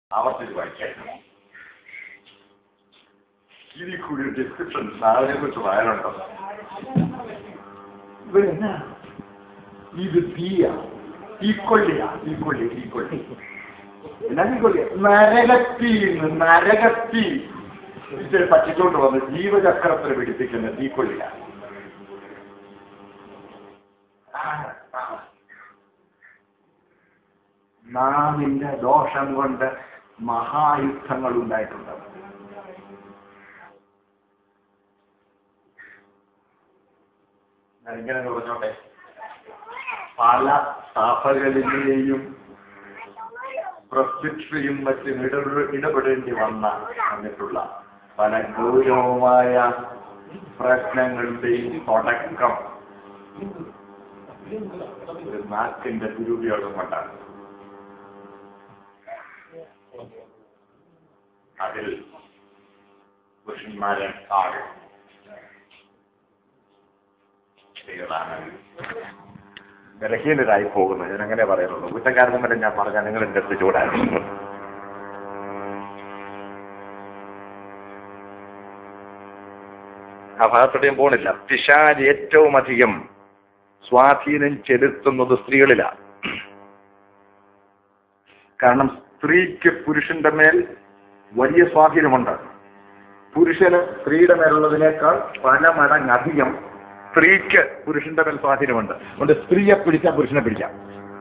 ആവർത്തിച്ച് വായിക്കാം ഇതിൽ കൂടി ഒരു ഡിസ്ക്രിപ്ഷൻ നാളെ കുറിച്ച് വായനുണ്ടോ ഇവരെന്നാ ഇത് തീയാ തീക്കൊള്ളിയാ തീക്കൊള്ളി തീക്കൊള്ളി എന്നാ തീക്കൊള്ളി നരകത്തി നരകത്തി ഇച്ചിരി പറ്റിച്ചോണ്ട് വന്ന് ജീവചക്രത്തിൽ പിടിപ്പിക്കുന്ന തീക്കൊള്ളിയാ നാവിന്റെ ദോഷം കൊണ്ട് മഹായുദ്ധങ്ങൾ ഉണ്ടായിട്ടുണ്ട് ഞാനിങ്ങനെ പറഞ്ഞോട്ടെ പല സഭകളിലെയും പ്രത്യക്ഷയും മറ്റും ഇടപെട ഇടപെടേണ്ടി വന്ന വന്നിട്ടുള്ള പല ഗൗരവമായ പ്രശ്നങ്ങളുടെയും തുടക്കം ഒരു നാക്കിന്റെ ദുരുപയോഗം കൊണ്ടാണ് അതിൽ പുരുഷന്മാരെ ആകെ സ്ത്രീകളാണ് ബലഹീനരായി പോകുന്നത് ഞാൻ അങ്ങനെ പറയുന്നുള്ളൂ കുറ്റക്കാരനും വരെ ഞാൻ പറഞ്ഞാൽ നിങ്ങൾ എന്റെ അടുത്ത് ചൂടായിരുന്നു ആ ഭാഗത്തോടെയും പോണില്ല പിശാജ് ഏറ്റവും അധികം സ്വാധീനം ചെലുത്തുന്നത് സ്ത്രീകളിലാണ് കാരണം സ്ത്രീക്ക് പുരുഷന്റെ മേൽ വലിയ സ്വാധീനമുണ്ട് പുരുഷന് സ്ത്രീയുടെ മേലുള്ളതിനേക്കാൾ പല മടങ്ങ് അധികം സ്ത്രീക്ക് പുരുഷന്റെ മേൽ സ്വാധീനമുണ്ട് അതുകൊണ്ട് സ്ത്രീയെ പിടിച്ചാൽ പുരുഷനെ പിടിക്കാം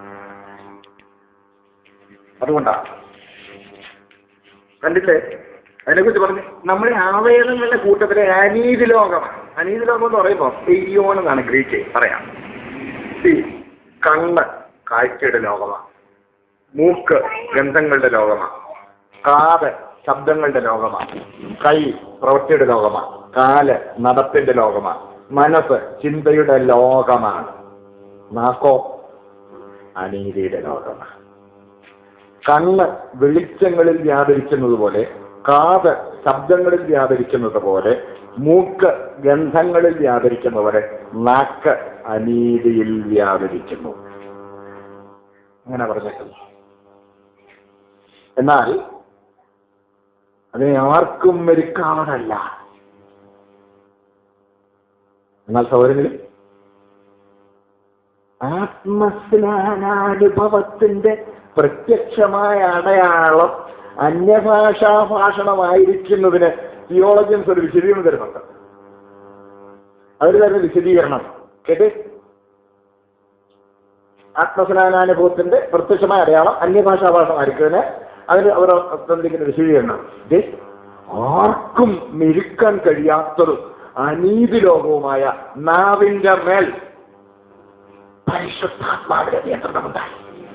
അതുകൊണ്ടാണ് കണ്ടില്ലേ അതിനെക്കുറിച്ച് പറഞ്ഞു നമ്മുടെ ആവേദങ്ങളുടെ കൂട്ടത്തിലെ അനീതി ലോകമാണ് അനീതി ലോകം എന്ന് പറയുമ്പോൾ തെയ്യോൺ എന്നാണ് ഗ്രീക്ക് പറയാം ഈ കണ്ണ് കാഴ്ചയുടെ ലോകമാണ് മൂക്ക് ഗന്ധങ്ങളുടെ ലോകമാണ് കാത് ശബ്ദങ്ങളുടെ ലോകമാണ് കൈ പ്രവൃത്തിയുടെ ലോകമാണ് കാല് നടപ്പിന്റെ ലോകമാണ് മനസ്സ് ചിന്തയുടെ ലോകമാണ് നാക്കോ അനീതിയുടെ ലോകമാണ് കണ്ണ് വെളിച്ചങ്ങളിൽ വ്യാപരിക്കുന്നത് പോലെ കാത് ശബ്ദങ്ങളിൽ വ്യാപരിക്കുന്നത് പോലെ മൂക്ക് ഗന്ധങ്ങളിൽ വ്യാപരിക്കുന്ന പോലെ നാക്ക് അനീതിയിൽ വ്യാപരിക്കുന്നു അങ്ങനെ പറഞ്ഞിട്ടുണ്ട് എന്നാൽ അതിനെ ആർക്കും മെരുക്കാവതല്ല എന്നാൽ സൗകര്യങ്ങളിൽ ആത്മസ്നാനാനുഭവത്തിന്റെ പ്രത്യക്ഷമായ അടയാളം അന്യഭാഷാ ഭാഷണമായിരിക്കുന്നതിന് തിയോളജിയൻസ് ഒരു വിശദീകരണം തരുന്നുണ്ട് അവർ തരുന്ന വിശദീകരണം കേട്ട് ആത്മസ്നാനാനുഭവത്തിന്റെ പ്രത്യക്ഷമായ അടയാളം അന്യഭാഷാ ഭാഷണമായിരിക്കുന്നതിന് അതിന് അവർ തന്നിരിക്കുന്ന വിശദീകരണം ദേ, ആർക്കും മെരുക്കാൻ കഴിയാത്തതും അനീതി ലോകവുമായ നാവിന്റെ മേൽ പരിശുദ്ധാത്മാവിന്റെ നിയന്ത്രണമുണ്ടായി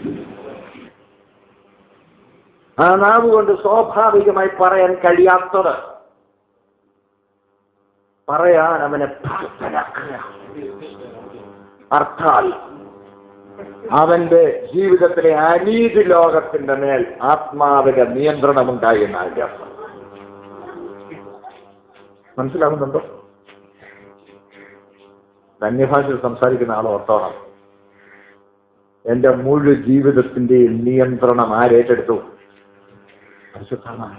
ആ നാവ് കൊണ്ട് സ്വാഭാവികമായി പറയാൻ കഴിയാത്തത് പറയാൻ അവനെ പ്രാപ്തനാക്കുക അർത്ഥാൽ അവന്റെ ജീവിതത്തിലെ അനീതി ലോകത്തിന്റെ മേൽ ആത്മാവിന്റെ നിയന്ത്രണമുണ്ടായി എന്ന അതിന്റെ അർത്ഥം മനസ്സിലാകുന്നുണ്ടോ ധന്യഭാഷയിൽ സംസാരിക്കുന്ന ആൾ ഓർത്തോണം എന്റെ മുഴു ജീവിതത്തിന്റെയും നിയന്ത്രണം ആരേറ്റെടുത്തു പരിശുദ്ധമായ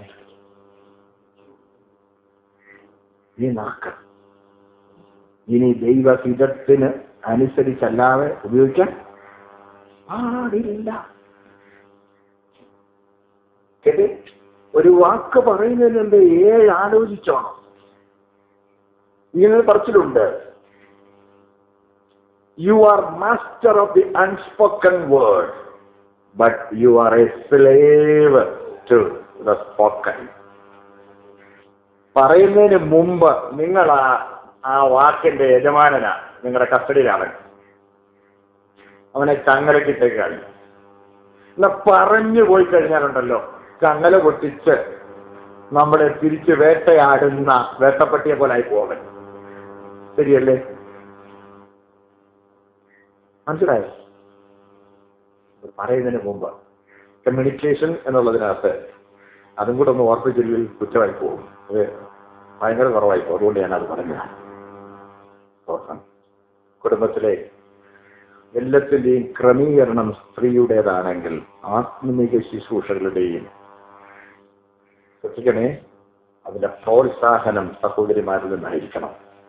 ഈ നാക്ക് ഇനി ദൈവഹിതത്തിന് അനുസരിച്ചല്ലാതെ ഉപയോഗിക്കാൻ പാടില്ല കേട്ട് ഒരു വാക്ക് പറയുന്നതിന് മുമ്പ് ഏഴ് ആലോചിച്ചോണം ഇങ്ങനെ പറച്ചിലുണ്ട് you are master of the unspoken word but you are a slave to the spoken പറയുന്നതിന് മുമ്പ് നിങ്ങൾ ആ ആ വാക്കിന്റെ യജമാനനാ നിങ്ങളുടെ കസ്റ്റഡിയിലാണ് അവനെ ചങ്ങലക്കിട്ടേക്കാണ് എന്നാ പറഞ്ഞു പോയി കഴിഞ്ഞാലുണ്ടല്ലോ ചങ്ങല പൊട്ടിച്ച് നമ്മളെ തിരിച്ച് വേട്ടയാടുന്ന വേട്ടപ്പട്ടിയെ പോലെ ആയി പോകൻ ശരിയല്ലേ മനസ്സിലായോ പറയുന്നതിന് മുമ്പ് കമ്മ്യൂണിക്കേഷൻ എന്നുള്ളതിനകത്ത് അതും കൂടെ ഒന്ന് ഓർപ്പിച്ചില്ലെങ്കിൽ കുറ്റമായി പോകും അത് ഭയങ്കര കുറവായി പോകും അതുകൊണ്ട് ഞാനത് പറഞ്ഞതാണ് ഓർക്കണം കുടുംബത്തിലെ എല്ലാത്തിന്റെയും ക്രമീകരണം സ്ത്രീയുടേതാണെങ്കിൽ ആത്മീക ശുശ്രൂഷകളുടെയും ശ്രദ്ധിക്കണേ അതിന്റെ പ്രോത്സാഹനം സഹോദരിമാരിൽ നിന്നായിരിക്കണം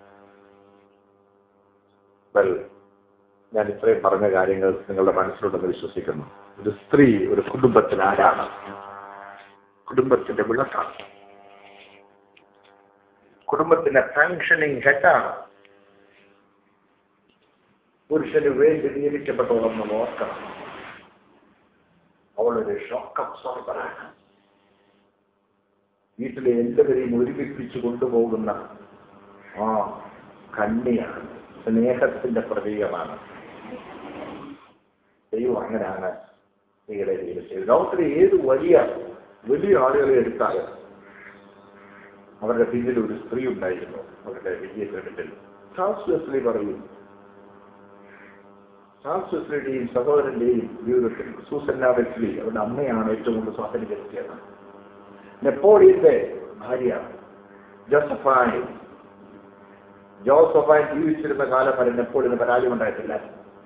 വെൽ ഞാൻ ഇത്രയും പറഞ്ഞ കാര്യങ്ങൾ നിങ്ങളുടെ മനസ്സിലുണ്ടെന്ന് വിശ്വസിക്കുന്നു ഒരു സ്ത്രീ ഒരു കുടുംബത്തിൽ ആരാണ് കുടുംബത്തിന്റെ വിളക്കാണ് കുടുംബത്തിന്റെ ഫങ്ഷനിങ് ഹെഡാണ് പുരുഷന് വേണ്ടി നിയമിക്കപ്പെട്ടോളം നമ്മൾ ഓർക്കണം അവളൊരു ഷോക്ക് അബ്സോർബറാണ് വീട്ടിലെ എല്ലാവരെയും ഒരുമിപ്പിച്ചു കൊണ്ടുപോകുന്ന ആ കണ്ണിയാണ് സ്നേഹത്തിന്റെ പ്രതീകമാണ് ദൈവം അങ്ങനെയാണ് സ്ത്രീകളെ ദൈവം ചെയ്തത് ലോകത്തിലെ ഏത് വലിയ വലിയ ആളുകളെ എടുത്താലും അവരുടെ പിന്നിൽ ഒരു സ്ത്രീ ഉണ്ടായിരുന്നു അവരുടെ വിജയത്തിന്റെ പിന്നിൽ ചാൾസ് വെസ്ലി പറയും ചാൾസ് വെസ്ലിയുടെയും സഹോദരന്റെയും ജീവിതത്തിൽ സൂസന്ന വെസ്ലി അവരുടെ അമ്മയാണ് ഏറ്റവും കൂടുതൽ സ്വാധീനം ചെലുത്തിയത് നെപ്പോളിയന്റെ ഭാര്യ ജോസഫായി ജോസഫായി ജീവിച്ചിരുന്ന കാലം വരെ നെപ്പോളിയന് പരാജയമുണ്ടായിട്ടില്ല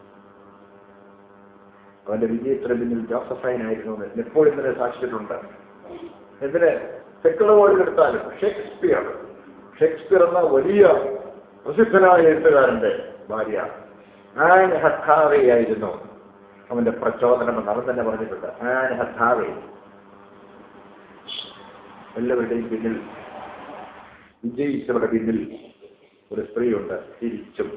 അവന്റെ വിജയത്തിന് പിന്നിൽ ജോസഫൈനായിരുന്നു എന്ന് നെപ്പോളിയൻ തന്നെ സാക്ഷിച്ചിട്ടുണ്ട് എന്തിന് സെക്കുലർ വേൾഡ് എടുത്താലും ഷേക്സ്പിയർ ഷേക്സ്പിയർ എന്ന വലിയ പ്രസിദ്ധനായ എഴുത്തുകാരന്റെ ഭാര്യ ആൻ ഹത്താവെ ആയിരുന്നു അവന്റെ പ്രചോദനം എന്ന് അവൻ തന്നെ പറഞ്ഞിട്ടുണ്ട് ആൻ ഹത്താവെ എല്ലാവരുടെയും പിന്നിൽ വിജയിച്ചവരുടെ പിന്നിൽ ഒരു സ്ത്രീയുണ്ട് തിരിച്ചും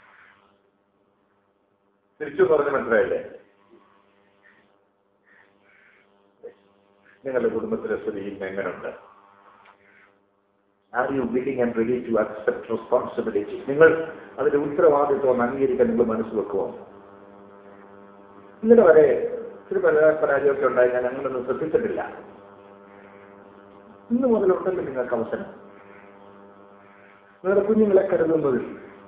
തിരിച്ചു പറഞ്ഞ മനസ്സിലായില്ലേ നിങ്ങളുടെ കുടുംബത്തിലെ സ്ഥിതി എങ്ങനെയുണ്ട് are you willing and ready to accept responsibility നിങ്ങൾ അതിന്റെ ഉത്തരവാദിത്വം അംഗീകരിക്കാൻ നിങ്ങൾ മനസ്സ് വെക്കുമോ ഇന്നലെ വരെ ഇത്തിരി പരാ പരാജയമൊക്കെ ഉണ്ടായി ഞാൻ അങ്ങനൊന്നും ശ്രദ്ധിച്ചിട്ടില്ല ഇന്ന് മുതലുണ്ടല്ലോ നിങ്ങൾക്ക് അവസരം നിങ്ങളുടെ കുഞ്ഞുങ്ങളെ കരുതുന്നതിൽ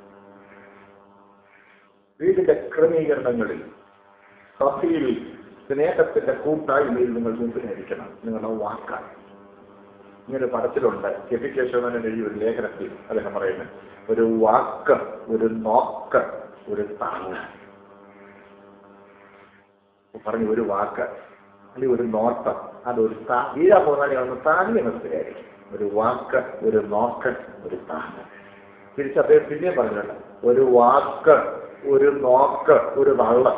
വീടിന്റെ ക്രമീകരണങ്ങളിൽ സഭയിൽ സ്നേഹത്തിന്റെ കൂട്ടായ്മയിൽ നിങ്ങൾ മുമ്പിലായിരിക്കണം നിങ്ങളുടെ വാക്കാണ് ഇങ്ങനെ പടത്തിലുണ്ട് കെപി കേശവനൻ എഴുതിയ ഒരു ലേഖനത്തിൽ അദ്ദേഹം പറയുന്നത് ഒരു വാക്ക് ഒരു നോക്ക് ഒരു താങ്ങ് പറഞ്ഞു ഒരു വാക്ക് അല്ലെങ്കിൽ ഒരു നോട്ടം അതൊരു താ വീഴാൻ പോകുന്ന ഒന്ന് താങ്ങി നിർത്തുകയായിരിക്കും ഒരു വാക്ക് ഒരു നോക്ക് ഒരു താങ്ങ് തിരിച്ച് അദ്ദേഹം പിന്നെയും പറഞ്ഞിട്ടുണ്ട് ഒരു വാക്ക് ഒരു നോക്ക് ഒരു തള്ള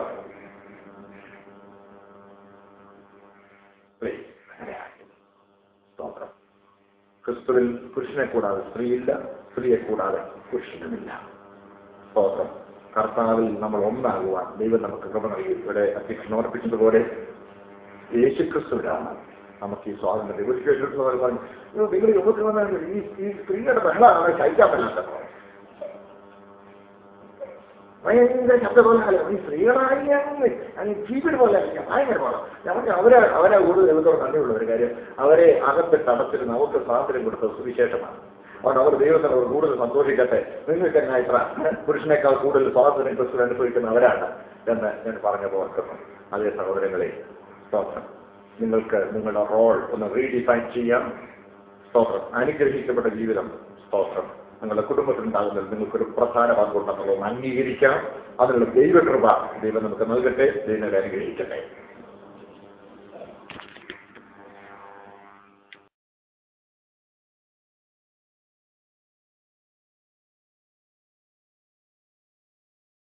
സ്തോത്രം ക്രിസ്തുവിൽ പുരുഷനെ കൂടാതെ സ്ത്രീയില്ല സ്ത്രീയെ കൂടാതെ പുരുഷനുമില്ല സ്തോത്രം കർത്താവിൽ നമ്മൾ ഒന്നാകുവാൻ ദൈവം നമുക്ക് കൃപ നൽകി ഇവിടെ അധ്യക്ഷൻ ഓർപ്പിച്ചതുപോലെ യേശുക്രിസ്തുവിലാണ് നമുക്ക് ഈ സ്വാതന്ത്ര്യം ഒരിക്കലും പറഞ്ഞു "അയ്യോ, നിങ്ങൾ യോഗത്തിൽ വന്നാൽ ഈ ഈ സ്ത്രീയുടെ ബഹളമാണ് സഹിക്കാൻ പറ്റാത്തത് ഭയങ്കര ശബ്ദപോലെ ഈ സ്ത്രീകളായി അങ്ങ് ജീവിത പോലെ ആയിരിക്കാം ഭയങ്കര പാടാം നമുക്ക് അവരെ അവരെ കൂടുതൽ ദൈവത്തോട് നന്ദിയുള്ള ഒരു കാര്യം അവരെ അകത്തിട്ട് അടച്ചിരുന്ന് അവർക്ക് സ്വാതന്ത്ര്യം കൊടുത്ത സുവിശേഷമാണ് അതുകൊണ്ട് അവർ ദൈവത്തിൽ അവർ കൂടുതൽ സന്തോഷിക്കട്ടെ നിങ്ങൾക്ക് എന്നാ ഇത്ര പുരുഷനേക്കാൾ കൂടുതൽ സ്വാതന്ത്ര്യം ക്രിസ്തു അനുഭവിക്കുന്ന അവരാണ് എന്ന് ഞാൻ പറഞ്ഞു ഓർക്കുന്നു അതേ സഹോദരങ്ങളെ സ്തോത്രം നിങ്ങൾക്ക് നിങ്ങളുടെ റോൾ ഒന്ന് റീഡിഫൈൻ ചെയ്യാം സ്തോത്രം അനുഗ്രഹിക്കപ്പെട്ട ജീവിതം സ്തോത്രം നിങ്ങളുടെ കുടുംബത്തിലുണ്ടാകുന്നതിൽ നിങ്ങൾക്കൊരു പ്രധാന പങ്കുണ്ടെന്നുള്ളത് അംഗീകരിക്കാം അതിനുള്ള ദൈവകൃപ ദൈവം നമുക്ക് നൽകട്ടെ ദൈവം അനുഗ്രഹിക്കട്ടെ